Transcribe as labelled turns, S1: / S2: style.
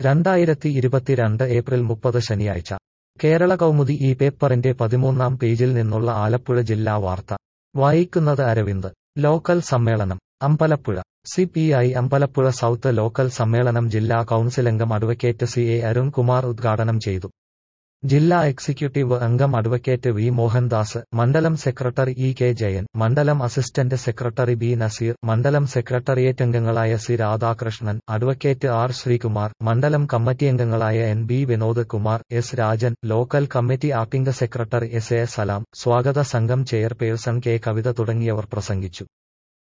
S1: രണ്ടായിരത്തി ഇരുപത്തിരണ്ട് ഏപ്രിൽ മുപ്പത് ശനിയാഴ്ച കേരള കൗമുദി ഈ പേപ്പറിന്റെ പതിമൂന്നാം പേജിൽ നിന്നുള്ള ആലപ്പുഴ ജില്ലാ വാർത്ത വായിക്കുന്നത് അരവിന്ദ് ലോക്കൽ സമ്മേളനം Ambalappuzha C P I Ambalappuzha south local സമ്മേളനം ജില്ലാ കൗൺസിലംഗം അഡ്വക്കേറ്റ് സി എ അരുൺകുമാർ ഉദ്ഘാടനം ചെയ്തു ജില്ലാ എക്സിക്യൂട്ടീവ് അംഗം അഡ്വക്കേറ്റ് വി മോഹൻദാസ് മണ്ഡലം സെക്രട്ടറി ഇ കെ ജയൻ മണ്ഡലം അസിസ്റ്റന്റ് സെക്രട്ടറി ബി നസീർ മണ്ഡലം സെക്രട്ടേറിയറ്റ് അംഗങ്ങളായ C Radhakrishnan advocate R Sreekumar മണ്ഡലം കമ്മിറ്റി അംഗങ്ങളായ N B Vinod Kumar S Rajan local committee acting secretary S A Salam സ്വാഗത സംഘം ചെയർപേഴ്സൺ കെ കവിത തുടങ്ങിയവർ പ്രസംഗിച്ചു